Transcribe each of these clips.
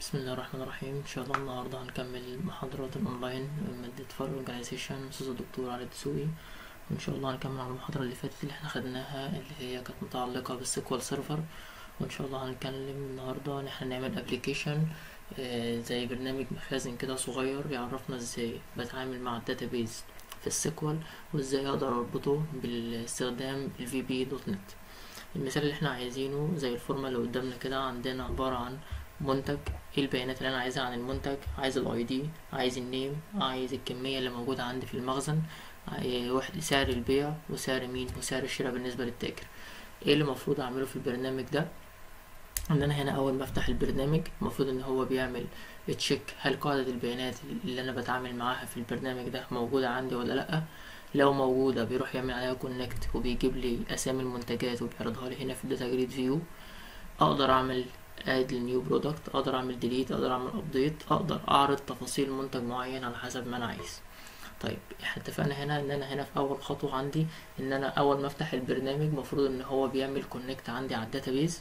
بسم الله الرحمن الرحيم ان شاء الله النهارده هنكمل محاضرات الاونلاين من مادة فار اورجانيزيشن استاذ الدكتور علي الدسوقي وان شاء الله هنكمل على المحاضرة اللي فاتت اللي احنا خدناها اللي هي كانت متعلقة بالسيكوال سيرفر وان شاء الله هنتكلم النهارده ان احنا نعمل ابلكيشن زي برنامج مخازن كده صغير يعرفنا ازاي بتعامل مع الداتابيز في السيكوال وازاي اقدر اربطه باستخدام الفي بي دوت نت المثال اللي احنا عايزينه زي الفورمة اللي قدامنا كده عندنا عبارة عن منتج ايه البيانات اللي انا عايزها عن المنتج عايز الاي دي عايز النيم عايز الكمية اللي موجودة عندي في المخزن واحد سعر البيع وسعر مين وسعر الشراء بالنسبة للتاجر ايه اللي المفروض اعمله في البرنامج ده ان انا هنا اول ما افتح البرنامج المفروض ان هو بيعمل تشيك هل قاعدة البيانات اللي انا بتعامل معاها في البرنامج ده موجودة عندي ولا لأ لو موجودة بيروح يعمل عليها كونكت وبيجيب لي اسامي المنتجات وبيعرضها لي هنا في الداتا جريد فيو اقدر اعمل اد لنيو برودكت اقدر اعمل ديليت اقدر اعمل ابديت اقدر اعرض تفاصيل منتج معين على حسب ما انا عايز طيب احنا اتفقنا هنا ان انا هنا في اول خطوه عندي ان انا اول ما افتح البرنامج مفروض ان هو بيعمل كونكت عندي على الداتابيز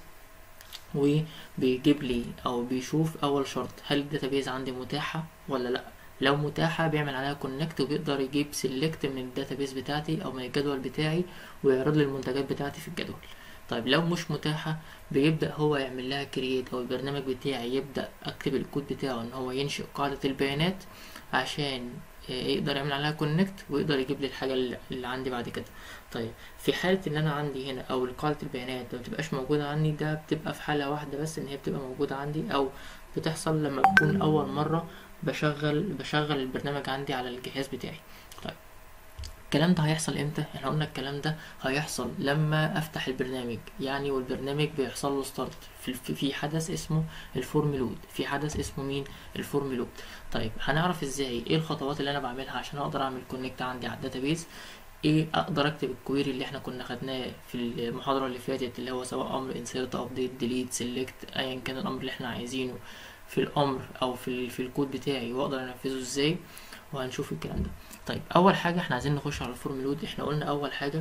وبيجيب لي او بيشوف اول شرط هل الداتابيز عندي متاحه ولا لا لو متاحه بيعمل عليها كونكت وبيقدر يجيب سيلكت من الداتابيز بتاعتي او من الجدول بتاعي ويعرض لي المنتجات بتاعتي في الجدول طيب لو مش متاحة بيبدأ هو يعمل لها كرييت أو البرنامج بتاعي يبدأ أكتب الكود بتاعه إن هو ينشئ قاعدة البيانات عشان يقدر يعمل عليها كونكت ويقدر يجيب لي الحاجة اللي عندي بعد كده طيب في حالة إن أنا عندي هنا أو قاعدة البيانات ما بتبقاش موجودة عندي ده بتبقى في حالة واحدة بس إن هي بتبقى موجودة عندي أو بتحصل لما بكون أول مرة بشغل بشغل البرنامج عندي على الجهاز بتاعي طيب الكلام ده هيحصل امتى احنا قلنا الكلام ده هيحصل لما افتح البرنامج يعني والبرنامج بيحصل له ستارت في, في حدث اسمه الفورم لود في حدث اسمه مين الفورم لود طيب هنعرف ازاي ايه الخطوات اللي انا بعملها عشان اقدر اعمل كونكت عندي على الداتابيز ايه اقدر اكتب الكويري اللي احنا كنا خدناه في المحاضره اللي فاتت اللي هو سواء امر انسيرت ابديت ديليت سيلكت ايا كان الامر اللي احنا عايزينه في الامر او في في الكود بتاعي واقدر انفذه ازاي وهنشوف الكلام ده طيب اول حاجه احنا عايزين نخش على الفورم لود احنا قلنا اول حاجه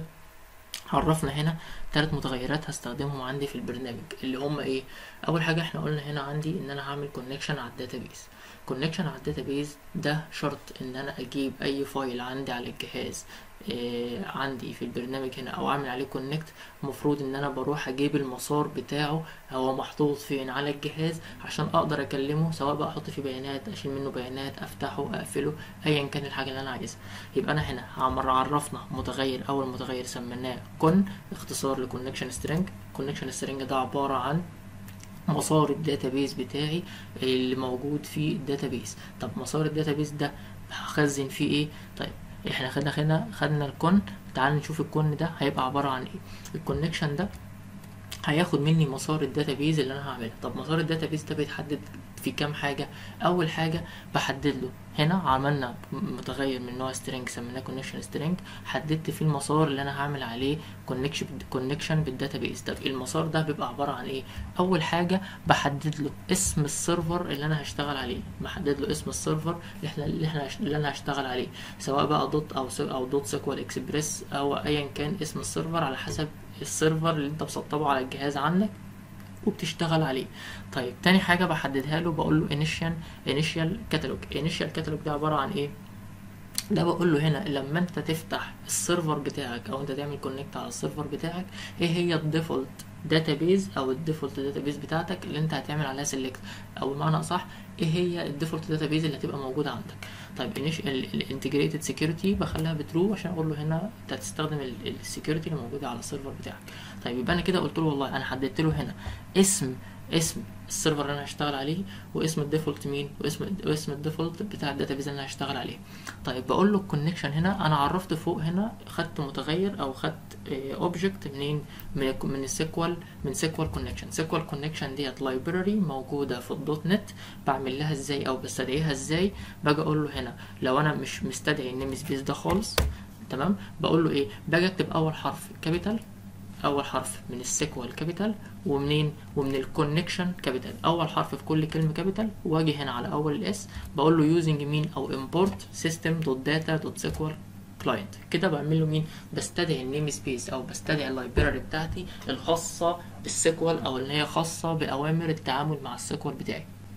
عرفنا هنا ثلاث متغيرات هستخدمهم عندي في البرنامج اللي هم ايه اول حاجه احنا قلنا هنا عندي ان انا هعمل كونكشن على الداتابيز كونكشن على الداتابيز ده شرط ان انا اجيب اي فايل عندي على الجهاز إيه عندي في البرنامج هنا او اعمل عليه كونكت المفروض ان انا بروح اجيب المسار بتاعه هو محطوط فين على الجهاز عشان اقدر اكلمه سواء بقى احط فيه بيانات اشيل منه بيانات افتحه اقفله ايا كان الحاجه اللي انا عايزها يبقى انا هنا عرفنا متغير اول متغير سميناه كون اختصار لكونكشن سترينج كونكشن سترينج ده عباره عن مسار الداتابيز بتاعي اللي موجود في الداتابيز طب مسار الداتابيز ده هخزن فيه ايه طيب احنا خدنا خدنا خدنا الكون تعال نشوف الكون ده هيبقى عباره عن ايه الكونكشن ده هياخد مني مسار الداتابيز اللي انا هعملها طب مسار الداتابيز ده بيتحدد في كام حاجه اول حاجه بحدد له هنا عملنا متغير من نوع سترينج سميناه كونكشن سترينج حددت فيه المسار اللي انا هعمل عليه كونكشن كونكشن بالداتابيز طب المسار ده بيبقى عباره عن ايه اول حاجه بحدد له اسم السيرفر اللي انا هشتغل عليه بحدد له اسم السيرفر اللي احنا اللي احنا اللي انا هشتغل عليه سواء بقى دوت او او دوت سيكوال اكسبريس او ايا كان اسم السيرفر على حسب السيرفر اللي انت مسطبه على الجهاز عندك وبتشتغل عليه طيب تاني حاجة بحددها له بقول له initial initial catalog initial catalog ده عبارة عن ايه ده بقول له هنا لما انت تفتح السيرفر بتاعك او انت تعمل كونكت على السيرفر بتاعك ايه هي الديفولت داتابيز او الديفولت داتابيز بتاعتك اللي انت هتعمل عليها سيلكت او بمعنى اصح ايه هي الديفولت داتابيز اللي هتبقى موجوده عندك طيب الانتجريتد سكيورتي بخليها بترو عشان اقول له هنا انت هتستخدم السكيورتي اللي موجوده على السيرفر بتاعك طيب يبقى انا كده قلت له والله انا حددت له هنا اسم اسم السيرفر اللي انا هشتغل عليه واسم الديفولت مين واسم واسم الديفولت بتاع الداتابيز اللي انا هشتغل عليه طيب بقول له الكونكشن هنا انا عرفت فوق هنا خدت متغير او خدت اوبجكت منين من من السيكوال من سيكوال كونكشن سيكوال كونكشن ديت لايبراري موجوده في الدوت نت بعمل لها ازاي او بستدعيها ازاي باجي اقول له هنا لو انا مش مستدعي النيم سبيس ده خالص تمام بقول له ايه باجي اكتب اول حرف كابيتال اول حرف من السيكوال كابيتال ومنين ومن الكونكشن كابيتال اول حرف في كل كلمه كابيتال واجي هنا على اول الاس بقول له يوزنج مين او امبورت سيستم دوت داتا دوت سيكوال كلاينت كده بعمل له مين بستدعي النيم سبيس او بستدعي اللايبراري بتاعتي الخاصه بالسيكوال او اللي هي خاصه باوامر التعامل مع السيكوال بتاعي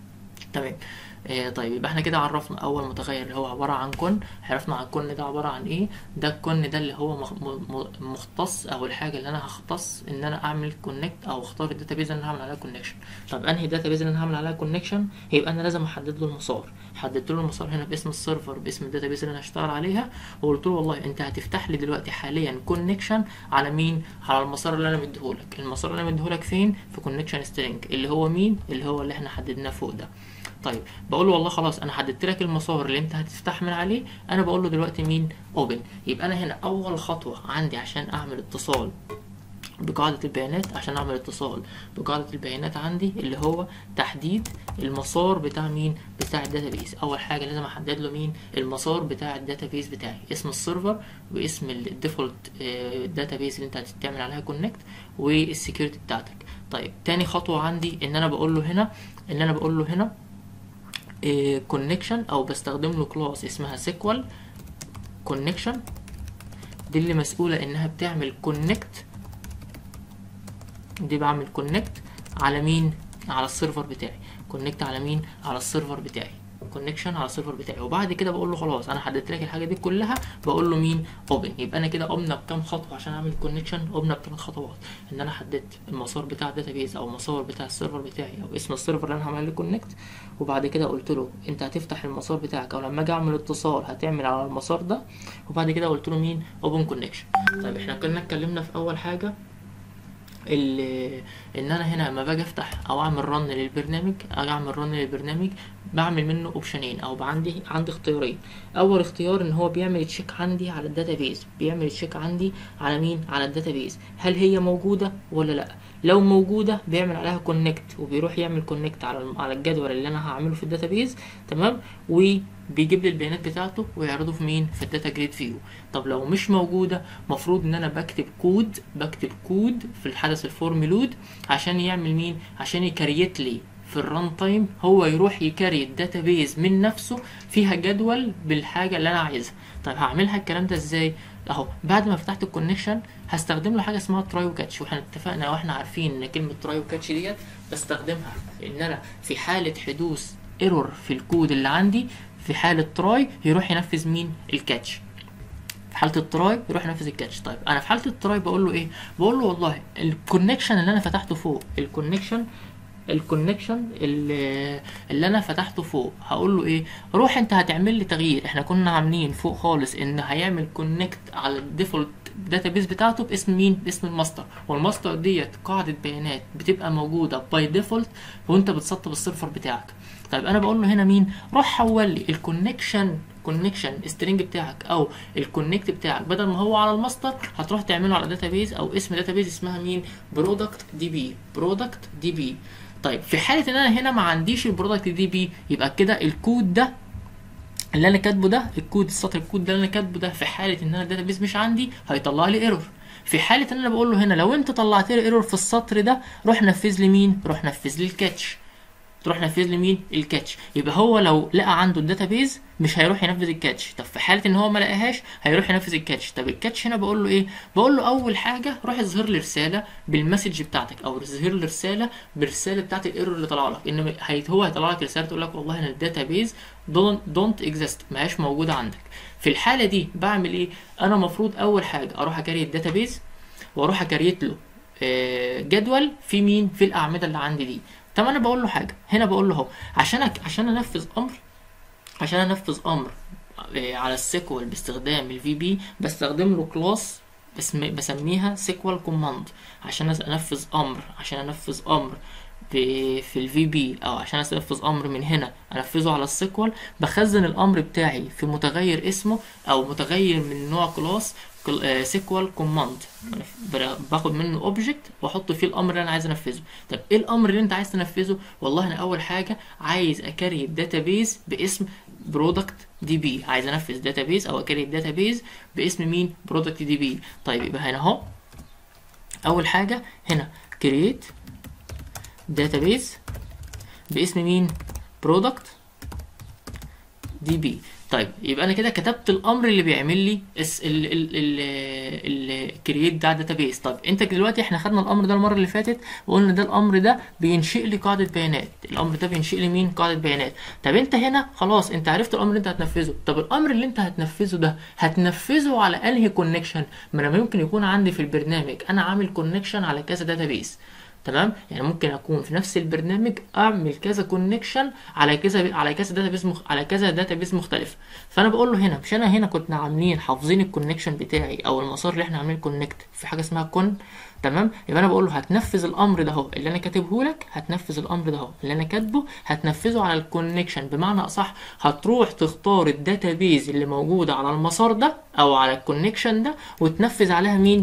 تمام آه طيب يبقى احنا كده عرفنا اول متغير اللي هو عباره عن كون عرفنا عن كون ده عباره عن ايه ده الكون ده اللي هو مخ- م- م- مختص او الحاجه اللي انا هختص ان انا اعمل كونكت او اختار الداتابيز اللي انا هعمل عليها كونكشن طب انهي داتابيز اللي انا هعمل عليها كونكشن يبقى انا لازم احدد له المسار حددت له المسار هنا باسم السيرفر باسم الداتابيز اللي انا هشتغل عليها وقلت له والله انت هتفتح لي دلوقتي حاليا كونكشن على مين على المسار اللي انا مديهولك المسار اللي انا مديهولك فين في كونكشن سترينج اللي هو مين اللي هو اللي احنا حددناه فوق ده طيب بقول له والله خلاص انا حددت لك المسار اللي انت هتفتح من عليه انا بقول له دلوقتي مين اوبن يبقى انا هنا اول خطوه عندي عشان اعمل اتصال بقاعدة البيانات عشان اعمل اتصال بقاعدة البيانات عندي اللي هو تحديد المسار بتاع مين بتاع الداتابيز اول حاجة لازم احدد له مين المسار بتاع الداتابيز بتاعي اسم السيرفر واسم الديفولت داتابيز اللي انت هتعمل عليها كونكت والسكيورتي بتاعتك طيب تاني خطوة عندي ان انا بقول له هنا ان انا بقول له هنا كونكشن او بستخدم له كلاس اسمها سيكوال كونكشن دي اللي مسؤولة انها بتعمل كونكت دي بعمل كونكت على مين على السيرفر بتاعي كونكت على مين على السيرفر بتاعي كونكشن على السيرفر بتاعي وبعد كده بقول له خلاص انا حددت لك الحاجه دي كلها بقول له مين اوبن يبقى انا كده قمنا بكام خطوه عشان اعمل كونكشن قمنا بثلاث خطوات ان انا حددت المسار بتاع الداتابيز او المسار بتاع السيرفر بتاعي او اسم السيرفر اللي انا هعمل له كونكت وبعد كده قلت له انت هتفتح المسار بتاعك او لما اجي اعمل اتصال هتعمل على المسار ده وبعد كده قلت له مين اوبن كونكشن طيب احنا كنا اتكلمنا في اول حاجه ال- ان انا هنا لما باجي افتح او اعمل رن للبرنامج اجي اعمل رن للبرنامج بعمل منه اوبشنين او عندي عندي اختيارين اول اختيار ان هو بيعمل تشيك عندي على الداتابيز بيعمل تشيك عندي على مين على الداتابيز هل هي موجوده ولا لا لو موجوده بيعمل عليها كونكت وبيروح يعمل كونكت على الم- على الجدول اللي انا هعمله في الداتابيز تمام وبيجيب لي البيانات بتاعته ويعرضه في مين في الداتا جريد فيو طب لو مش موجوده مفروض ان انا بكتب كود بكتب كود في الحدث الفورم لود عشان يعمل مين عشان يكريت لي في الران تايم هو يروح يكري الداتابيز من نفسه فيها جدول بالحاجه اللي انا عايزها طيب هعملها الكلام ده ازاي اهو بعد ما فتحت الكونكشن هستخدم له حاجه اسمها تراي وكاتش واحنا اتفقنا واحنا عارفين ان كلمه تراي وكاتش ديت بستخدمها ان انا في حاله حدوث ايرور في الكود اللي عندي في حاله تراي يروح ينفذ مين الكاتش في حاله التراي يروح ينفذ الكاتش طيب انا في حاله التراي بقول له ايه بقول له والله الكونكشن اللي انا فتحته فوق الكونكشن الكونكشن اللي, اللي انا فتحته فوق هقول له ايه روح انت هتعمل لي تغيير احنا كنا عاملين فوق خالص ان هيعمل كونكت على الديفولت داتابيس بتاعته باسم مين باسم الماستر والماستر ديت قاعده بيانات بتبقى موجوده باي ديفولت وانت بتسطب السيرفر بتاعك طيب انا بقول له هنا مين روح حول لي الكونكشن كونكشن سترينج بتاعك او الكونكت بتاعك بدل ما هو على الماستر هتروح تعمله على داتابيز او اسم داتابيز اسمها مين برودكت دي بي برودكت دي بي طيب في حاله ان انا هنا ما عنديش البرودكت دي بي يبقى كده الكود ده اللي انا كاتبه ده الكود السطر الكود ده اللي انا كاتبه ده في حاله ان انا الداتابيز مش عندي هيطلع لي ايرور في حاله ان انا بقول له هنا لو انت طلعت لي ايرور في السطر ده روح نفذ لي مين روح نفذ لي الكاتش تروح نفذ لي مين الكاتش يبقى هو لو لقى عنده الداتابيز مش هيروح ينفذ الكاتش طب في حاله ان هو ما لقاهاش هيروح ينفذ الكاتش طب الكاتش هنا بقول له ايه بقول له اول حاجه روح اظهر لي رساله بالمسج بتاعتك او اظهر لي رساله بالرساله بتاعت الايرور اللي طلع لك ان هي- هو هيطلع لك رساله تقول لك والله انا الداتابيز دونت دونت اكزيست ما هيش موجوده عندك في الحاله دي بعمل ايه انا المفروض اول حاجه اروح اكريت الداتابيز واروح اكريت له آه، جدول في مين في الاعمده اللي عندي دي طب انا بقول له حاجه هنا بقول له اهو عشان أك... عشان انفذ امر عشان انفذ امر آه، على السيكوال باستخدام الفي بي بستخدم له كلاس بسم... بسميها سيكوال كوماند عشان أس- انفذ امر عشان انفذ امر في في الفي بي او عشان انفذ امر من هنا انفذه على السيكوال بخزن الامر بتاعي في متغير اسمه او متغير من نوع كلاس سيكوال كوماند باخد منه اوبجكت واحط فيه الامر اللي انا عايز انفذه طب ايه الامر اللي انت عايز تنفذه والله انا اول حاجه عايز اكري الداتابيز باسم برودكت دي بي عايز انفذ داتابيز او اكري الداتابيز باسم مين برودكت دي بي طيب يبقى هنا اهو اول حاجه هنا كرييت داتابيز باسم مين برودكت دي بي طيب يبقى انا كده كتبت الامر اللي بيعمل لي الس- ال ال ال الكرييت بتاع داتابيس طب انت دلوقتي احنا خدنا الامر ده المره اللي فاتت وقلنا ده الامر ده بينشئ لي قاعده بيانات الامر ده بينشئ لي مين قاعده بيانات طب انت هنا خلاص انت عرفت الامر اللي انت هتنفذه طب الامر اللي انت هتنفذه ده هتنفذه على انهي كونكشن ما انا ممكن يكون عندي في البرنامج انا عامل كونكشن على كذا داتابيس تمام يعني ممكن اكون في نفس البرنامج اعمل كذا كونكشن على كذا على كذا داتابيس مخ... على كذا داتابيس مختلف فانا بقول له هنا مش انا هنا كنا عاملين حافظين الكونكشن بتاعي او المسار اللي احنا عاملين كونكت في حاجه اسمها كون تمام يبقى انا بقول له هتنفذ الامر ده اهو اللي انا كاتبه لك هتنفذ الامر ده اهو اللي انا كاتبه هتنفذه على الكونكشن بمعنى اصح هتروح تختار الداتابيز اللي موجوده على المسار ده او على الكونكشن ده وتنفذ عليها مين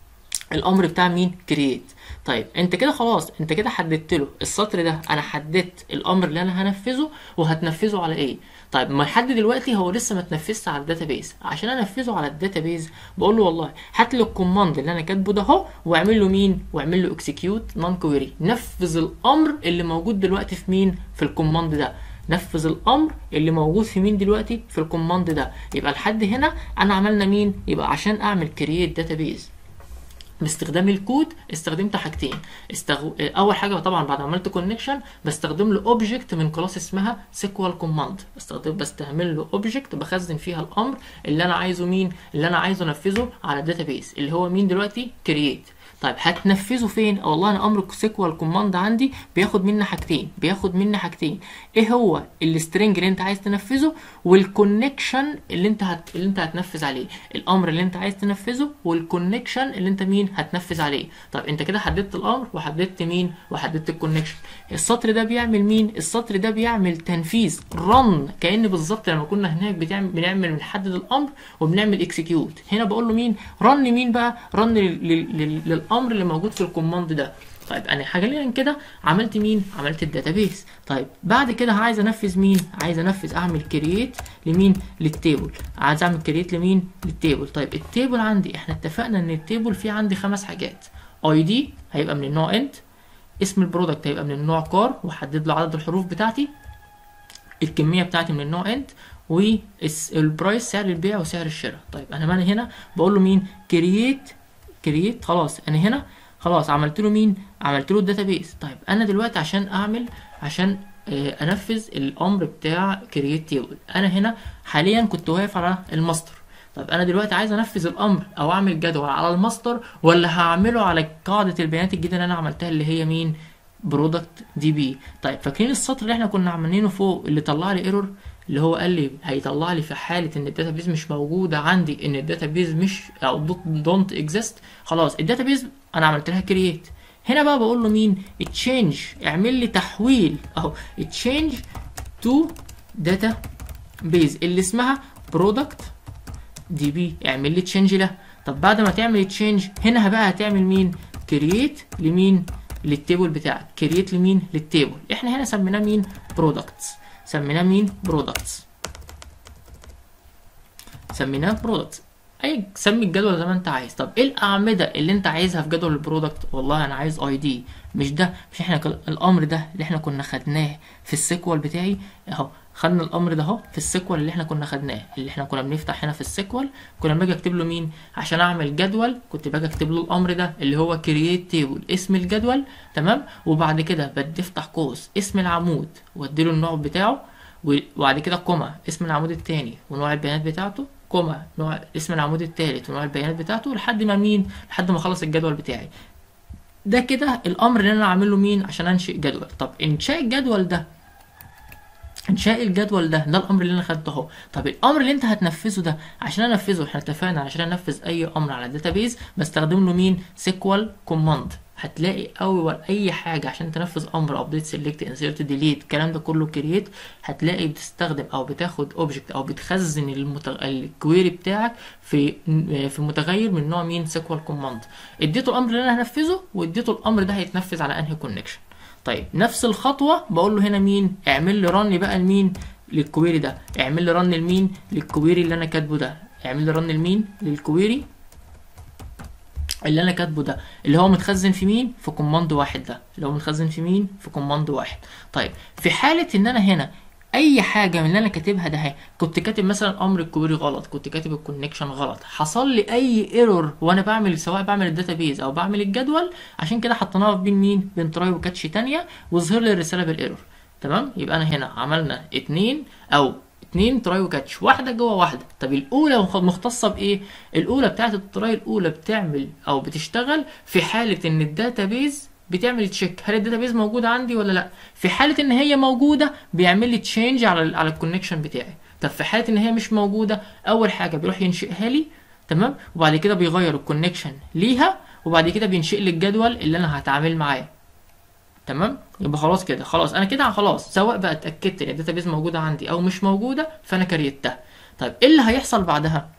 الامر بتاع مين كرييت طيب انت كده خلاص انت كده حددت له السطر ده انا حددت الامر اللي انا هنفذه وهتنفذه على ايه طيب ما لحد دلوقتي هو لسه ما اتنفذش على الداتابيز عشان انفذه على الداتابيز بقول له والله هات لي الكوماند اللي انا كاتبه ده اهو واعمل له مين واعمل له اكسكيوت نون كويري نفذ الامر اللي موجود دلوقتي في مين في الكوماند ده نفذ الامر اللي موجود في مين دلوقتي في الكوماند ده يبقى لحد هنا انا عملنا مين يبقى عشان اعمل كرييت داتابيز باستخدام الكود استخدمت حاجتين استغ... اول حاجه طبعا بعد ما عملت كونكشن بستخدم له اوبجكت من كلاس اسمها سيكوال كوماند بستخدم بستعمل له اوبجكت بخزن فيها الامر اللي انا عايزه مين اللي انا عايزه انفذه على الداتابيس اللي هو مين دلوقتي كرييت طيب هتنفذه فين والله انا امر سيكوال كوماند عندي بياخد مني حاجتين بياخد مني حاجتين ايه هو السترنج اللي انت عايز تنفذه والكونكشن اللي انت هت... اللي انت هتنفذ عليه الامر اللي انت عايز تنفذه والكونكشن اللي انت مين هتنفذ عليه طب انت كده حددت الامر وحددت مين وحددت الكونكشن السطر ده بيعمل مين السطر ده بيعمل تنفيذ رن كأن بالظبط لما كنا هناك بتعمل بنعمل بنحدد الامر وبنعمل اكسكيوت هنا بقول له مين رن مين بقى رن لل... لل... لل... للامر اللي موجود في الكوماند ده طيب انا حاليا كده عملت مين عملت الداتابيس طيب بعد كده عايز انفذ مين عايز انفذ اعمل كرييت لمين للتيبل عايز اعمل كرييت لمين للتيبل طيب التيبل عندي احنا اتفقنا ان التيبل فيه عندي خمس حاجات اي دي هيبقى من النوع انت اسم البرودكت هيبقى من النوع كار وحدد له عدد الحروف بتاعتي الكميه بتاعتي من النوع انت والبرايس سعر البيع وسعر الشراء طيب انا معنى هنا بقول له مين كرييت كرييت خلاص انا هنا خلاص عملت له مين عملت له الداتابيس طيب انا دلوقتي عشان اعمل عشان آه، انفذ الامر بتاع كرييت تيبل انا هنا حاليا كنت واقف على الماستر طب انا دلوقتي عايز انفذ الامر او اعمل جدول على الماستر ولا هعمله على قاعده البيانات الجديده اللي انا عملتها اللي هي مين برودكت دي بي طيب فاكرين السطر اللي احنا كنا عاملينه فوق اللي طلع لي ايرور اللي هو قال لي هيطلع لي في حاله ان الداتابيز مش موجوده عندي ان الداتابيز مش او دونت اكزيست خلاص الداتابيز انا عملت لها كرييت هنا بقى بقول له مين تشينج اعمل لي تحويل اهو تشينج تو داتا بيز اللي اسمها برودكت دي بي اعمل لي تشينج له طب بعد ما تعمل تشينج هنا بقى هتعمل مين كرييت لمين للتيبل بتاعك كرييت لمين للتيبل احنا هنا سميناه مين برودكتس سميناه مين برودكتس سميناه برودكتس اي سمي الجدول زي ما انت عايز طب ايه الاعمده اللي انت عايزها في جدول البرودكت والله انا عايز اي دي مش ده مش احنا كل- الامر ده اللي احنا كنا خدناه في السيكوال بتاعي اهو خدنا الامر ده اهو في السيكوال اللي احنا كنا خدناه اللي احنا كنا بنفتح هنا في السيكوال كنا باجي اكتب له مين عشان اعمل جدول كنت باجي اكتب له الامر ده اللي هو كرييت تيبل اسم الجدول تمام وبعد كده بدي افتح قوس اسم العمود واديله النوع بتاعه وبعد كده كوما اسم العمود التاني ونوع البيانات بتاعته كوما نوع اسم العمود التالت ونوع البيانات بتاعته لحد ما مين لحد ما اخلص الجدول بتاعي ده كده الامر اللي انا اعمله مين عشان انشئ جدول طب انشاء الجدول ده انشاء الجدول ده ده الامر اللي انا خدته اهو طب الامر اللي انت هتنفذه ده عشان انفذه احنا اتفقنا عشان انفذ اي امر على الداتابيز بستخدم له مين سيكوال كوماند هتلاقي اول اي حاجه عشان تنفذ امر ابديت سيلكت انسيرت ديليت الكلام ده كله كرييت هتلاقي بتستخدم او بتاخد اوبجكت او بتخزن المتغ... الكويري بتاعك في في متغير من نوع مين سيكوال كوماند اديته الامر اللي انا هنفذه واديته الامر ده هيتنفذ على انهي كونكشن طيب نفس الخطوه بقول له هنا مين اعمل لي رن بقى لمين للكويري ده اعمل لي رن لمين للكويري اللي انا كاتبه ده اعمل لي رن لمين للكويري اللي انا كاتبه ده اللي هو متخزن في مين في كوماند واحد ده اللي هو متخزن في مين في كوماند واحد طيب في حاله ان انا هنا اي حاجه من اللي انا كاتبها ده اهي كنت كاتب مثلا امر الكويري غلط كنت كاتب الكونكشن غلط حصل لي اي ايرور وانا بعمل سواء بعمل الداتابيز او بعمل الجدول عشان كده حطيناها بين مين بين تراي وكاتش تانية وظهر لي الرساله بالايرور تمام يبقى انا هنا عملنا اتنين او اتنين تراي وكاتش واحده جوه واحده طب الاولى مخ- مختصه بايه الاولى بتاعت التراي الاولى بتعمل او بتشتغل في حاله ان الداتابيز بتعمل تشيك هل الداتابيز موجوده عندي ولا لا في حاله ان هي موجوده بيعمل لي تشينج على ال على الكونكشن بتاعي طب في حاله ان هي مش موجوده اول حاجه بيروح ينشئها لي تمام وبعد كده بيغير الكونكشن ليها وبعد كده بينشئ لي الجدول اللي انا هتعامل معاه تمام يبقى خلاص كده خلاص انا كده خلاص سواء بقى اتاكدت ان الداتابيز موجوده عندي او مش موجوده فانا كريتها طيب ايه اللي هيحصل بعدها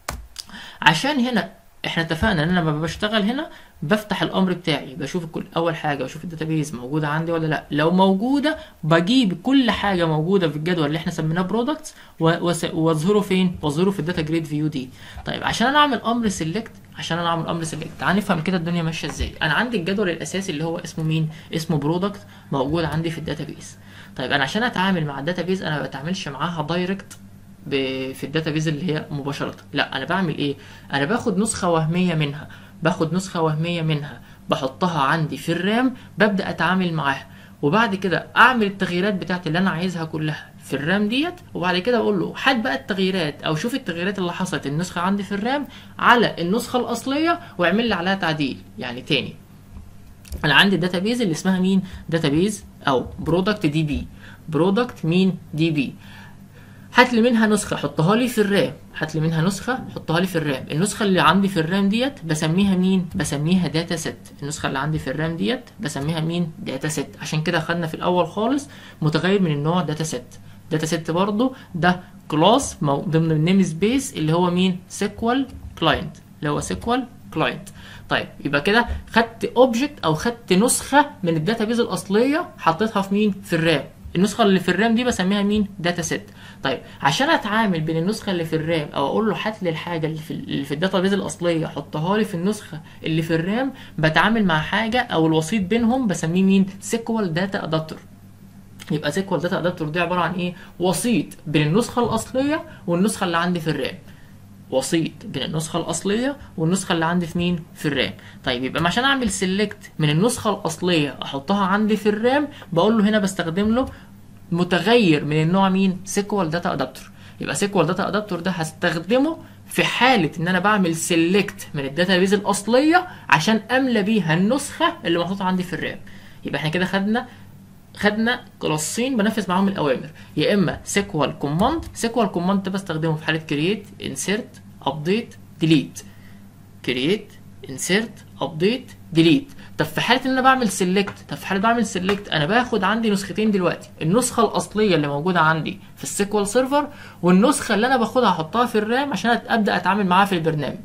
عشان هنا احنا اتفقنا ان انا لما بشتغل هنا بفتح الامر بتاعي بشوف كل اول حاجه بشوف الداتابيز موجوده عندي ولا لا لو موجوده بجيب كل حاجه موجوده في الجدول اللي احنا سميناه برودكتس واظهره فين واظهره في الداتا جريد فيو دي طيب عشان انا اعمل امر سيلكت عشان انا اعمل امر سيلكت تعال نفهم كده الدنيا ماشيه ازاي انا عندي الجدول الاساسي اللي هو اسمه مين اسمه برودكت موجود عندي في الداتابيز طيب انا عشان اتعامل مع الداتابيز انا ما بتعاملش معاها دايركت ب- في الداتابيز اللي هي مباشره لا انا بعمل ايه انا باخد نسخه وهميه منها باخد نسخه وهميه منها بحطها عندي في الرام ببدا اتعامل معاها وبعد كده اعمل التغييرات بتاعتي اللي انا عايزها كلها في الرام ديت وبعد كده اقول له هات بقى التغييرات او شوف التغييرات اللي حصلت النسخه عندي في الرام على النسخه الاصليه واعمل لي عليها تعديل يعني تاني انا عندي الداتابيز اللي اسمها مين داتابيز او برودكت دي بي برودكت مين دي بي هات لي منها نسخه حطها لي في الرام هات لي منها نسخه حطها لي في الرام النسخه اللي عندي في الرام ديت بسميها مين بسميها داتا سيت النسخه اللي عندي في الرام ديت بسميها مين داتا سيت عشان كده خدنا في الاول خالص متغير من النوع داتا سيت داتا سيت برضو ده كلاس ضمن النيم سبيس اللي هو مين سيكوال كلاينت اللي هو سيكوال كلاينت طيب يبقى كده خدت اوبجكت او خدت نسخه من الداتابيز الاصليه حطيتها في مين في الرام النسخه اللي في الرام دي بسميها مين داتا سيت طيب عشان اتعامل بين النسخه اللي في الرام او اقول له هات لي الحاجه اللي في اللي في الداتابيز الاصليه حطها لي في النسخه اللي في الرام بتعامل مع حاجه او الوسيط بينهم بسميه مين سيكوال داتا ادابتور يبقى سيكوال داتا ادابتور دي عباره عن ايه وسيط بين النسخه الاصليه والنسخه اللي عندي في الرام وسيط بين النسخه الاصليه والنسخه اللي عندي في مين في الرام طيب يبقى عشان اعمل سيلكت من النسخه الاصليه احطها عندي في الرام بقول له هنا بستخدم له متغير من النوع مين سيكوال داتا ادابتور يبقى سيكوال داتا ادابتور ده هستخدمه في حاله ان انا بعمل سيلكت من الداتابيز الاصليه عشان املى بيها النسخه اللي محطوطه عندي في الرام يبقى احنا كده خدنا خدنا كلاسين بنفذ معاهم الاوامر يا اما سيكوال كوماند سيكوال كوماند ده بستخدمه في حاله كرييت انسيرت ابديت ديليت كرييت انسيرت ابديت ديليت طب في حاله ان انا بعمل سيلكت طب في حاله بعمل سيلكت انا باخد عندي نسختين دلوقتي النسخه الاصليه اللي موجوده عندي في السيكوال سيرفر والنسخه اللي انا باخدها احطها في الرام عشان ابدا اتعامل معاها في البرنامج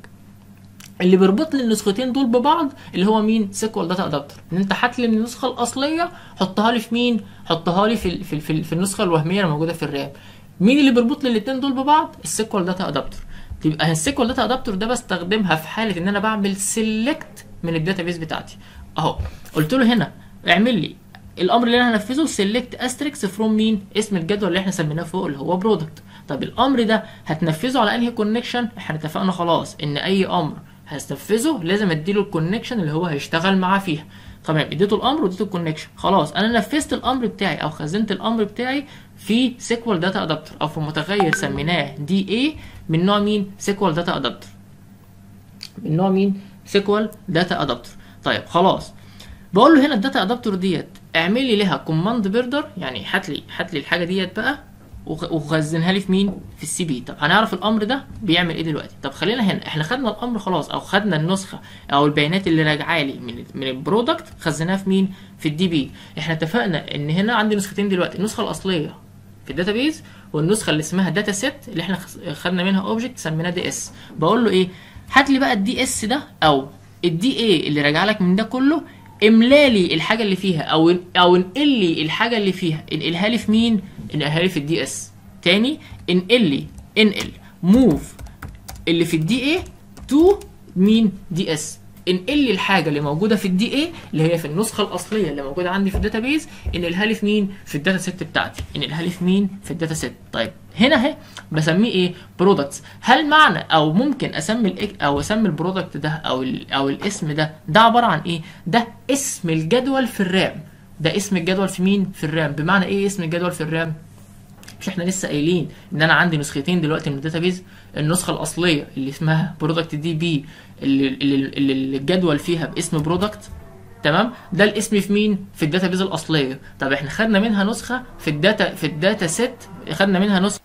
اللي بيربط لي النسختين دول ببعض اللي هو مين سيكوال داتا ادابتور ان انت هات لي من النسخه الاصليه حطها لي في مين حطها لي في ال- في, ال- في, ال- في النسخه الوهميه اللي موجوده في الرام مين اللي بيربط لي الاثنين دول ببعض السيكوال داتا ادابتور يبقى السيكوال داتا ادابتور ده بستخدمها في حاله ان انا بعمل سيلكت من الداتابيز بتاعتي اهو قلت له هنا اعمل لي الامر اللي انا هنفذه سيلكت استريكس فروم مين اسم الجدول اللي احنا سميناه فوق اللي هو برودكت طب الامر ده هتنفذه على انهي كونكشن احنا اتفقنا خلاص ان اي امر هستنفذه لازم اديله الكونكشن اللي هو هيشتغل معاه فيها تمام اديته الامر واديته الكونكشن خلاص انا نفذت الامر بتاعي او خزنت الامر بتاعي في سيكوال داتا ادابتور او في متغير سميناه دي اي من نوع مين سيكوال داتا ادابتور من نوع مين سيكوال داتا ادابتور طيب خلاص بقول له هنا الداتا ادابتور ديت اعمل لي لها كوماند بيردر يعني هات لي هات لي الحاجه ديت بقى وخ- وخزنها لي في مين في السي بي طب هنعرف الامر ده بيعمل ايه دلوقتي طب خلينا هنا احنا خدنا الامر خلاص او خدنا النسخه او البيانات اللي راجعه لي من من البرودكت خزناها في مين في الدي بي احنا اتفقنا ان هنا عندي نسختين دلوقتي النسخه الاصليه في الداتابيز والنسخه اللي اسمها داتا سيت اللي احنا خس- خدنا منها اوبجكت سميناه دي اس بقول له ايه هات لي بقى الدي اس ده او الدي اي اللي راجع لك من ده كله املا لي الحاجه اللي فيها او او انقل لي الحاجه اللي فيها انقلها لي في مين انقلها لي في الدي اس تاني انقل لي انقل موف اللي في الدي اي تو مين دي اس انقل لي الحاجه اللي موجوده في الدي اي اللي هي في النسخه الاصليه اللي موجوده عندي في الداتابيز انقلها لي في مين في الداتا سيت بتاعتي انقلها لي في مين في الداتا سيت طيب هنا اهي بسميه ايه برودكتس هل معنى او ممكن اسمي الإك او اسمي البرودكت ده او ال او الاسم ده ده عباره عن ايه ده اسم الجدول في الرام ده اسم الجدول في مين في الرام بمعنى ايه اسم الجدول في الرام مش احنا لسه قايلين ان انا عندي نسختين دلوقتي من الداتابيز النسخه الاصليه اللي اسمها برودكت دي بي اللي, اللي, اللي الجدول فيها باسم برودكت تمام ده الاسم في مين في الداتابيز الاصليه طب احنا خدنا منها نسخه في الداتا في الداتا سيت خدنا منها نسخه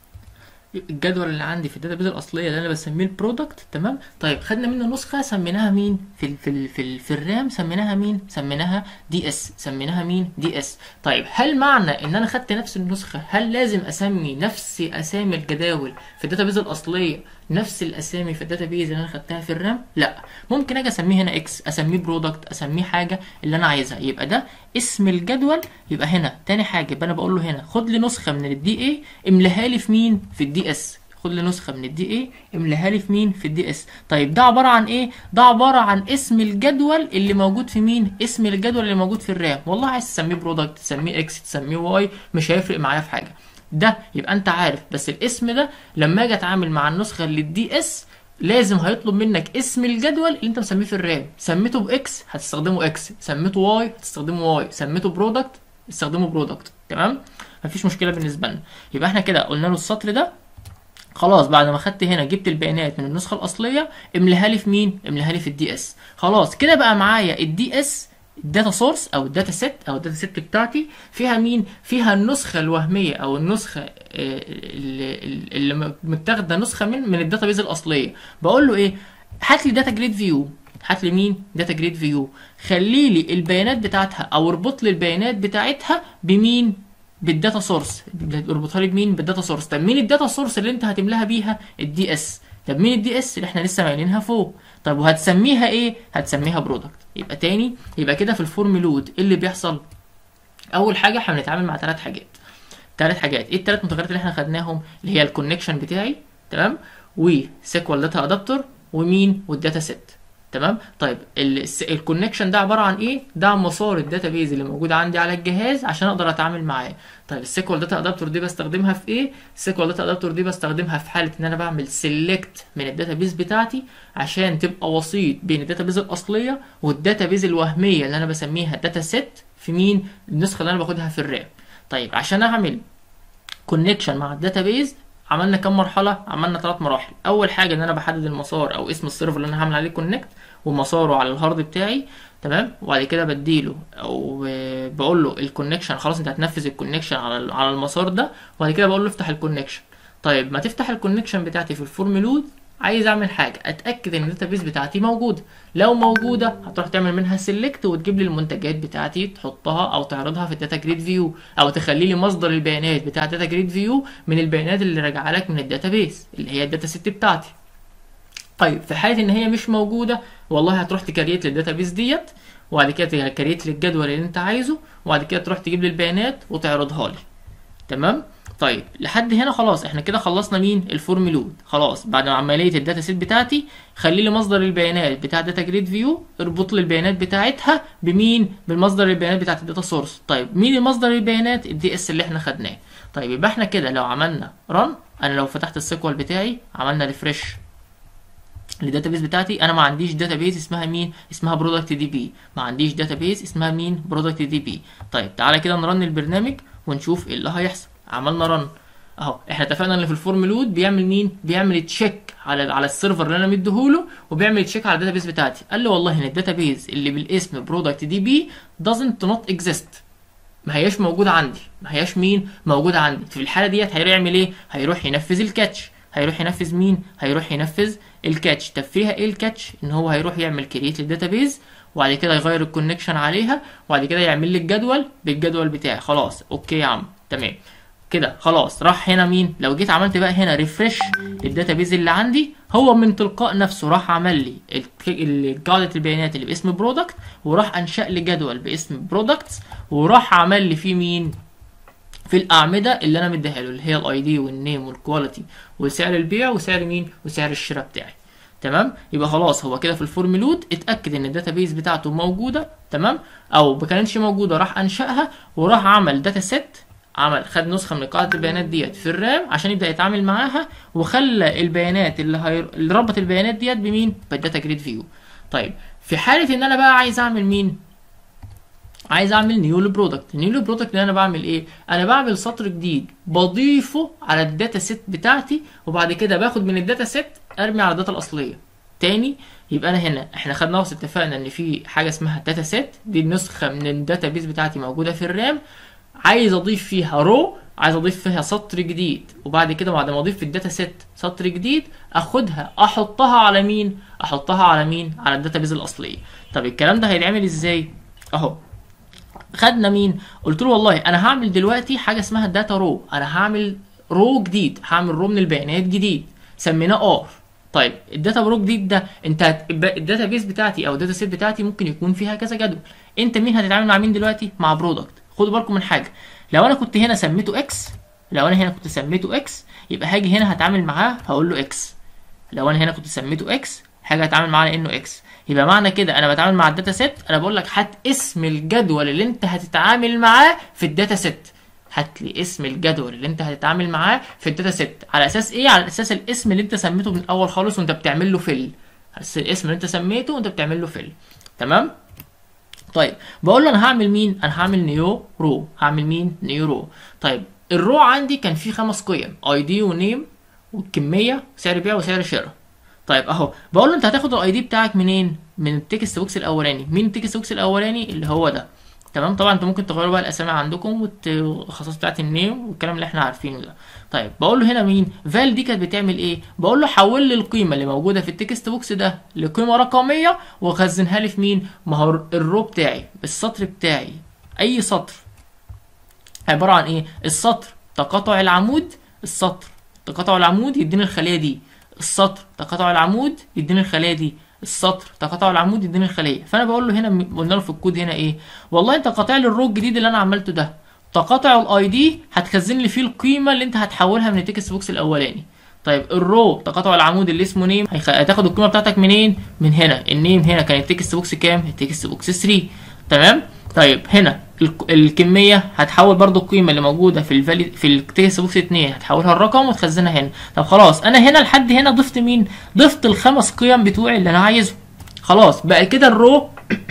الجدول اللي عندي في الداتابيز الاصليه اللي انا بسميه البرودكت تمام طيب خدنا منه نسخه سميناها مين في ال في ال في, ال في الرام سميناها مين سميناها دي اس سميناها مين دي اس طيب هل معنى ان انا خدت نفس النسخه هل لازم اسمي نفس اسامي الجداول في الداتابيز الاصليه نفس الاسامي في الداتابيز اللي انا خدتها في الرام لا ممكن اجي اسميه هنا اكس اسميه برودكت اسميه حاجه اللي انا عايزها يبقى ده اسم الجدول يبقى هنا تاني حاجه يبقى انا بقول له هنا خد لي نسخه من الدي اي املاها لي في مين في الدي اس خد لي نسخه من الدي اي املاها لي في مين في الدي اس طيب ده عباره عن ايه ده عباره عن اسم الجدول اللي موجود في مين اسم الجدول اللي موجود في الرام والله عايز تسميه برودكت تسميه اكس تسميه واي مش هيفرق معايا في حاجه ده يبقى انت عارف بس الاسم ده لما اجي اتعامل مع النسخه اللي الدي اس لازم هيطلب منك اسم الجدول اللي انت مسميه في الرام سميته باكس هتستخدمه اكس سميته واي هتستخدمه واي سميته برودكت استخدمه برودكت تمام مفيش مشكله بالنسبه لنا يبقى احنا كده قلنا له السطر ده خلاص بعد ما خدت هنا جبت البيانات من النسخه الاصليه املاها لي في مين املاها لي في الدي اس خلاص كده بقى معايا الدي اس الداتا سورس او الداتا سيت او الداتا سيت بتاعتي فيها مين فيها النسخه الوهميه او النسخه اللي, اللي متاخده نسخه من من الداتا بيز الاصليه بقول له ايه هات لي داتا جريد فيو هات لي مين داتا جريد فيو خلي لي البيانات بتاعتها او اربط لي البيانات بتاعتها بمين بالداتا سورس اربطها لي بمين بالداتا سورس طب مين الداتا سورس اللي انت هتملاها بيها الدي اس طب مين الدي اس اللي احنا لسه قايلينها فوق طب وهتسميها ايه هتسميها برودكت يبقى تاني يبقى كده في الفورم لود ايه اللي بيحصل اول حاجه احنا بنتعامل مع ثلاث حاجات ثلاث حاجات ايه الثلاث متغيرات اللي احنا خدناهم اللي هي الكونكشن بتاعي تمام وسيكوال داتا ادابتور ومين والداتا سيت تمام طيب الكونكشن ده عباره عن ايه ده عن مسار الداتابيز اللي موجود عندي على الجهاز عشان اقدر اتعامل معاه طيب السيكوال داتا ادابتور دي بستخدمها في ايه السيكوال داتا ادابتور دي بستخدمها في حاله ان انا بعمل سيلكت من الداتابيز بتاعتي عشان تبقى وسيط بين الداتابيز الاصليه والداتابيز الوهميه اللي انا بسميها داتا سيت في مين النسخه اللي انا باخدها في الرام طيب عشان اعمل كونكشن مع الداتابيز عملنا كام مرحله عملنا ثلاث مراحل اول حاجه ان انا بحدد المسار او اسم السيرفر اللي انا هعمل عليه كونكت ومساره على الهارد بتاعي تمام وبعد كده بديله او بقول له الكونكشن خلاص انت هتنفذ الكونكشن على على المسار ده وبعد كده بقول له افتح الكونكشن طيب ما تفتح الكونكشن بتاعتي في الفورم لود عايز اعمل حاجه اتاكد ان الداتابيز بتاعتي موجوده لو موجوده هتروح تعمل منها سيلكت وتجيب لي المنتجات بتاعتي تحطها او تعرضها في الداتا جريد فيو او تخلي لي مصدر البيانات بتاع الداتا جريد فيو من البيانات اللي راجعه لك من الداتابيز اللي هي الداتا سيت بتاعتي طيب في حاله ان هي مش موجوده والله هتروح تكريت للداتابيز ديت وبعد كده تكريت للجدول اللي انت عايزه وبعد كده تروح تجيب لي البيانات وتعرضها لي تمام طيب لحد هنا خلاص احنا كده خلصنا مين الفورم لود خلاص بعد عمليه الداتا سيت بتاعتي خلي لي مصدر البيانات بتاع داتا جريد فيو اربط لي البيانات بتاعتها بمين بالمصدر البيانات بتاعت الداتا سورس طيب مين المصدر البيانات الدي اس اللي احنا خدناه طيب يبقى احنا كده لو عملنا رن انا لو فتحت السيكوال بتاعي عملنا ريفرش الداتابيز بتاعتي انا ما عنديش داتابيز اسمها مين اسمها برودكت دي بي ما عنديش داتابيز اسمها مين برودكت دي بي طيب تعالى كده نرن البرنامج ونشوف ايه اللي هيحصل عملنا رن اهو احنا اتفقنا ان في الفورم لود بيعمل مين بيعمل تشيك على على السيرفر اللي انا مديهوله وبيعمل تشيك على الداتابيز بتاعتي قال لي والله ان الداتابيز اللي بالاسم برودكت دي بي doesn't not exist ما هياش موجوده عندي ما هياش مين موجوده عندي في الحاله ديت هيعمل ايه هيروح ينفذ الكاتش هيروح ينفذ مين هيروح ينفذ الكاتش طب فيها ايه الكاتش ان هو هيروح يعمل كريت للداتابيز وبعد كده يغير الكونكشن عليها وبعد كده يعمل لي الجدول بالجدول بتاعي خلاص اوكي يا عم تمام كده خلاص راح هنا مين لو جيت عملت بقى هنا ريفرش للداتابيز اللي عندي هو من تلقاء نفسه راح عمل لي قاعده البيانات اللي باسم برودكت وراح انشا لي جدول باسم برودكتس وراح عمل لي فيه مين في الاعمده اللي انا مديها له اللي هي الاي دي والنيم والكواليتي وسعر البيع وسعر مين وسعر الشراء بتاعي تمام يبقى خلاص هو كده في الفورم لود اتاكد ان الداتابيز بتاعته موجوده تمام او ما كانتش موجوده راح انشاها وراح عمل داتا سيت عمل خد نسخه من قاعده البيانات ديت في الرام عشان يبدا يتعامل معاها وخلى البيانات اللي, هير... اللي ربط البيانات ديت بمين بالداتا جريد فيو طيب في حاله ان انا بقى عايز اعمل مين عايز اعمل نيو لبرودكت نيو لبرودكت اللي انا بعمل ايه انا بعمل سطر جديد بضيفه على الداتا سيت بتاعتي وبعد كده باخد من الداتا سيت ارمي على الداتا الاصليه تاني يبقى انا هنا احنا خدنا بس اتفقنا ان في حاجه اسمها داتا سيت دي النسخه من الداتا بيز بتاعتي موجوده في الرام عايز اضيف فيها رو عايز اضيف فيها سطر جديد وبعد كده بعد ما اضيف في الداتا سيت سطر جديد اخدها احطها على مين احطها على مين على الداتا بيز الاصليه طب الكلام ده هيتعمل ازاي اهو خدنا مين قلت له والله انا هعمل دلوقتي حاجه اسمها داتا رو انا هعمل رو جديد هعمل رو من البيانات جديد سميناه ار طيب الداتا رو جديد ده انت هت... الداتا بيس بتاعتي او الداتا سيت بتاعتي ممكن يكون فيها كذا جدول انت مين هتتعامل مع مين دلوقتي مع برودكت خدوا بالكم من حاجه لو انا كنت هنا سميته اكس لو انا هنا كنت سميته اكس يبقى هاجي هنا هتعامل معاه هقول له اكس لو انا هنا كنت سميته اكس حاجه هتعامل معاه لانه اكس يبقى معنى كده انا بتعامل مع الداتا سيت انا بقول لك هات اسم الجدول اللي انت هتتعامل معاه في الداتا سيت هات لي اسم الجدول اللي انت هتتعامل معاه في الداتا سيت على اساس ايه على اساس الاسم اللي انت سميته من الاول خالص وانت بتعمل له فيل على اساس الاسم اللي انت سميته وانت بتعمل له فيل تمام طيب بقول له انا هعمل مين انا هعمل نيو رو هعمل مين نيو رو طيب الرو عندي كان فيه خمس قيم اي دي ونيم والكميه سعر بيع وسعر شراء طيب اهو بقول له انت هتاخد الاي دي بتاعك منين من التكست بوكس الاولاني مين التكست بوكس الاولاني اللي هو ده تمام طبعا انتوا ممكن تغيروا بقى الاسامي عندكم والخصائص بتاعت النيم والكلام اللي احنا عارفينه ده طيب بقول له هنا مين فال دي كانت بتعمل ايه بقول له حول لي القيمه اللي موجوده في التكست بوكس ده لقيمه رقميه وخزنها لي في مين ما هو الرو بتاعي السطر بتاعي اي سطر عباره عن ايه السطر تقاطع العمود السطر تقاطع العمود يديني الخليه دي السطر تقاطع العمود يديني الخليه دي السطر تقاطع العمود يديني الخليه فانا بقول له هنا قلنا له في الكود هنا ايه والله انت قاطع لي الرو الجديد اللي انا عملته ده تقاطع الاي دي هتخزن لي فيه القيمه اللي انت هتحولها من التكست بوكس الاولاني طيب الرو تقاطع العمود اللي اسمه نيم هتاخد القيمه بتاعتك منين من هنا النيم هنا كان التكست بوكس كام التكست بوكس 3 تمام طيب هنا الكميه هتحول برضو القيمه اللي موجوده في الفالي في التكست بوكس 2 هتحولها الرقم وتخزنها هنا طب خلاص انا هنا لحد هنا ضفت مين ضفت الخمس قيم بتوعي اللي انا عايزهم خلاص بقى كده الرو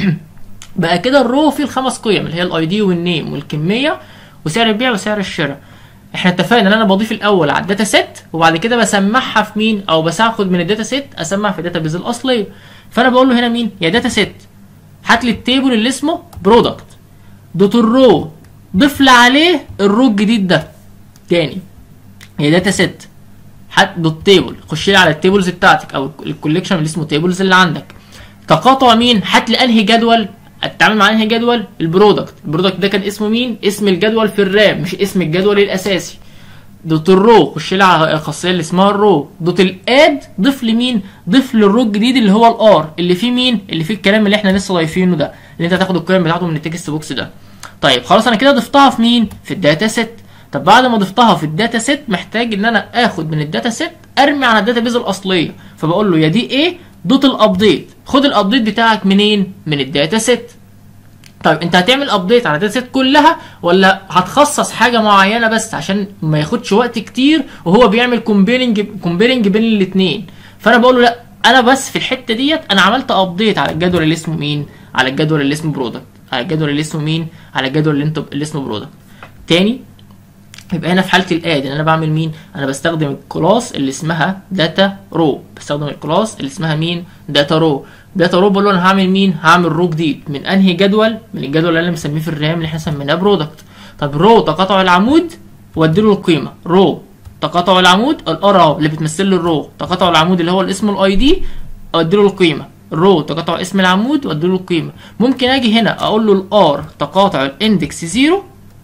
بقى كده الرو فيه الخمس قيم اللي هي الاي دي والنيم والكميه وسعر البيع وسعر الشراء احنا اتفقنا ان انا بضيف الاول على الداتا سيت وبعد كده بسمعها في مين او باخد من الداتا سيت اسمع في الداتا بيز الاصليه فانا بقول له هنا مين يا داتا سيت هات لي التيبل اللي اسمه برودكت دوت الرو ضيف لي عليه الرو الجديد ده تاني هي داتا سيت هات دوت تيبل خش لي على التيبلز بتاعتك او الكوليكشن اللي اسمه تيبلز اللي عندك تقاطع مين هات لي انهي جدول اتعامل مع انهي جدول البرودكت البرودكت ده كان اسمه مين اسم الجدول في الرام مش اسم الجدول الاساسي دوت الرو خش لي على الخاصيه اللي اسمها الرو دوت الاد ضيف لي مين ضيف لي الرو الجديد اللي هو الار اللي فيه مين اللي فيه الكلام اللي احنا لسه ضايفينه ده اللي انت هتاخد القيم بتاعته من التكست بوكس ده طيب خلاص انا كده ضفتها في مين في الداتا سيت طب بعد ما ضفتها في الداتا سيت محتاج ان انا اخد من الداتا سيت ارمي على الداتا بيز الاصليه فبقول له يا دي ايه دوت الابديت خد الابديت بتاعك منين من الداتا سيت طيب انت هتعمل ابديت على الداتا سيت كلها ولا هتخصص حاجه معينه بس عشان ما ياخدش وقت كتير وهو بيعمل كومبيرنج كومبيرنج بين الاثنين فانا بقول له لا انا بس في الحته ديت انا عملت ابديت على الجدول اللي اسمه مين على الجدول اللي اسمه برودكت على الجدول اللي اسمه مين على الجدول اللي انت اللي اسمه برودكت تاني يبقى هنا في حاله الاد ان انا بعمل مين انا بستخدم الكلاس اللي اسمها داتا رو بستخدم الكلاس اللي اسمها مين داتا رو داتا رو بقول له انا هعمل مين هعمل رو جديد من انهي جدول من الجدول اللي انا مسميه في الرام اللي احنا سميناه برودكت طب رو تقاطع العمود واديله القيمه رو تقاطع العمود الار اهو اللي بتمثل له الرو تقاطع العمود اللي هو اسمه الاي دي اديله القيمه رو تقاطع اسم العمود واديله القيمه ممكن اجي هنا اقول له الار تقاطع الاندكس زيرو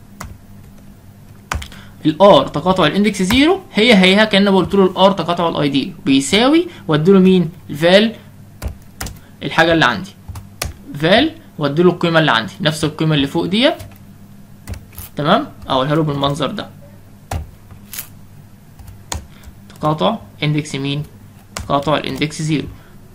الار تقاطع الاندكس زيرو هي هيها كان قلت له الار تقاطع الاي دي بيساوي واديله مين الفال الحاجه اللي عندي فال واديله القيمه اللي عندي نفس القيمه اللي فوق ديت تمام اقولها له بالمنظر ده تقاطع اندكس مين تقاطع الاندكس زيرو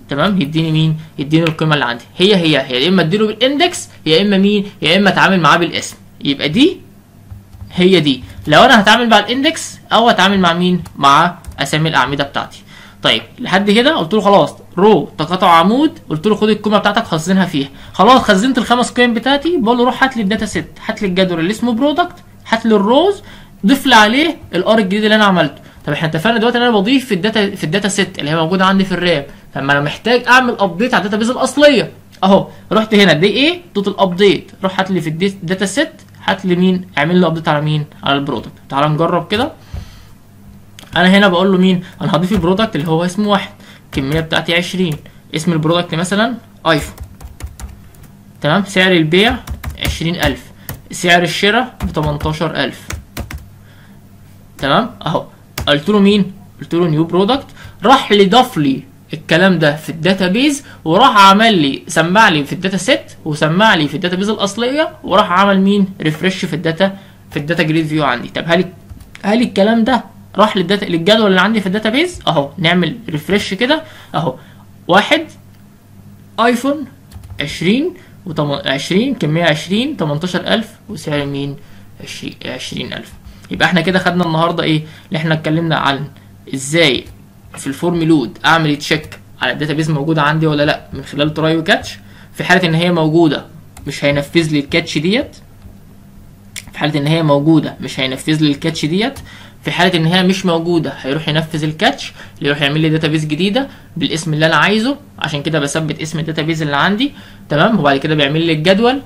تمام يديني مين يديني القيمه اللي عندي هي هي هي يا اما اديله بالاندكس يا اما مين يا اما اتعامل معاه بالاسم يبقى دي هي دي لو انا هتعامل مع الاندكس او هتعامل مع مين مع اسامي الاعمده بتاعتي طيب لحد كده قلت له خلاص رو تقاطع عمود قلت له خد القيمه بتاعتك خزنها فيها خلاص خزنت الخمس قيم بتاعتي بقول له روح هات لي الداتا سيت هات لي الجدول اللي اسمه برودكت هات لي الروز ضيف لي عليه الار الجديد اللي انا عملته طب احنا اتفقنا دلوقتي ان انا بضيف في الداتا في الداتا سيت اللي هي موجوده عندي في الرام فلما انا محتاج اعمل ابديت على الداتا بيز الاصليه اهو رحت هنا دي ايه دوت الابديت روح هات لي في الداتا سيت هات لي مين اعمل لي ابديت على مين على البرودكت تعال نجرب كده انا هنا بقول له مين انا هضيف البرودكت اللي هو اسمه واحد الكميه بتاعتي 20 اسم البرودكت مثلا ايفون تمام سعر البيع 20000 سعر الشراء ب 18000 تمام اهو قلت له مين قلت له نيو برودكت راح لي ضاف لي الكلام ده في الداتا بيز وراح عمل لي سمع لي في الداتا سيت وسمع لي في الداتا بيز الاصليه وراح عمل مين ريفرش في الداتا في الداتا جريد فيو عندي طب هل هل الكلام ده راح للداتا للجدول اللي عندي في الداتا بيز اهو نعمل ريفرش كده اهو واحد ايفون 20 و 20 كمية 20 18000 وسعر مين 20 20000 يبقى احنا كده خدنا النهارده ايه اللي احنا اتكلمنا عن ازاي في الفورم لود اعمل تشيك على الداتا بيز موجوده عندي ولا لا من خلال تراي وكاتش في حاله ان هي موجوده مش هينفذ لي الكاتش ديت في حاله ان هي موجوده مش هينفذ لي الكاتش ديت في حاله ان هي مش موجوده هيروح ينفذ الكاتش اللي يروح يعمل لي داتابيز جديده بالاسم اللي انا عايزه عشان كده بثبت اسم الداتابيز اللي عندي تمام وبعد كده بيعمل لي الجدول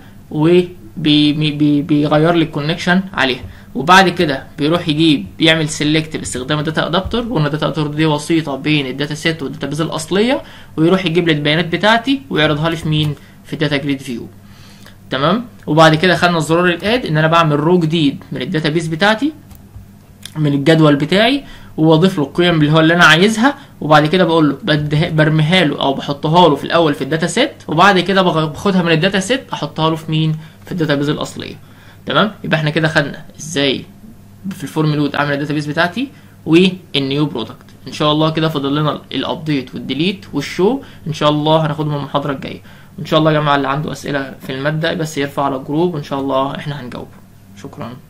وبيغير لي الكونكشن عليها وبعد كده بيروح يجيب يعمل سيلكت باستخدام الداتا ادابتر وان الداتا ادابتر دي وسيطه بين الداتا سيت والداتابيز الاصليه ويروح يجيب لي البيانات بتاعتي ويعرضها لي في مين في الداتا جريد فيو تمام وبعد كده خدنا زرار الاد ان انا بعمل رو جديد من الداتابيز بتاعتي من الجدول بتاعي واضيف له القيم اللي هو اللي انا عايزها وبعد كده بقول له برميها له او بحطها له في الاول في الداتا سيت وبعد كده باخدها من الداتا سيت احطها له في مين في الداتا بيز الاصليه تمام يبقى احنا كده خدنا ازاي في الفورم لود اعمل الداتا بيز بتاعتي والنيو برودكت ان شاء الله كده فاضل لنا الابديت والديليت والشو ان شاء الله هناخدهم المحاضره الجايه وان شاء الله يا جماعه اللي عنده اسئله في الماده بس يرفع على الجروب وان شاء الله احنا هنجاوب شكرا